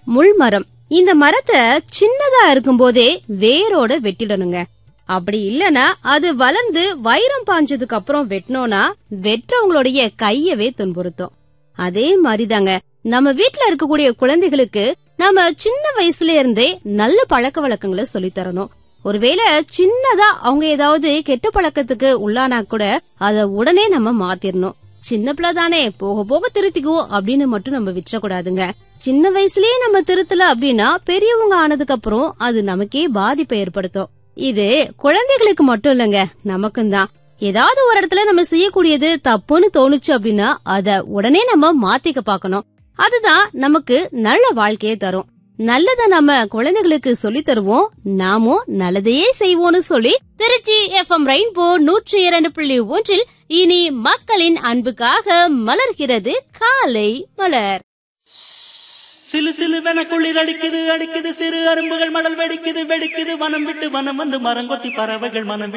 முள் மரம் இந்த மரத்தை சின்னதா இருக்கும்போதே வேரோட வெட்டிடணுங்க அப்படி இல்லனா அது வளர்ந்து வைரம் பாஞ்சதுக்கு அப்புறம் வெட்டினோம்னா வெட்டுறவங்களுடைய கையவே துன்புறுத்தும் அதே மாதிரிதாங்க நம்ம வீட்ல இருக்கக்கூடிய குழந்தைகளுக்கு நம்ம சின்ன வயசுல இருந்தே நல்ல பழக்க வழக்கங்களை சொல்லித் தரணும் ஒருவேளை சின்னதா அவங்க ஏதாவது கெட்ட பழக்கத்துக்கு உள்ளானா கூட அத உடனே நம்ம மாத்திரணும் சின்ன பிள்ளை தானே போக போக திருத்திக்குவோம் அப்படின்னு மட்டும் நம்ம விட்டுறக்கூடாதுங்க சின்ன வயசுலயே நம்ம திருத்தல அப்படின்னா பெரியவங்க ஆனதுக்கு அப்புறம் அது நமக்கே பாதிப்பை ஏற்படுத்தும் இது குழந்தைகளுக்கு மட்டும் இல்லங்க நமக்கும் தான் ஏதாவது ஒரு இடத்துல நம்ம செய்யக்கூடியது தப்புன்னு தோணுச்சு அப்படின்னா அத உடனே நம்ம மாத்திக்க பார்க்கணும் அதுதான் நமக்கு நல்ல வாழ்க்கையை தரும் நல்லத நம்ம குழந்தைகளுக்கு சொல்லி தருவோம் நாமும் நல்லதையே செய்வோம்னு சொல்லி திருச்சி எஃப்எம் ரெயின்போ நூற்றி இரண்டு புள்ளி ஒன்றில் இனி மக்களின் அன்புக்காக மலர்கிறது காலை மலர் சிலு சிலுவென குளிர் அடிக்குது அடிக்குது சிறு அரும்புகள் மடல் வெடிக்குது வெடிக்குது வனம் விட்டு வனம் வந்து மரங்கொத்தி பறவைகள் மனம் விட்டு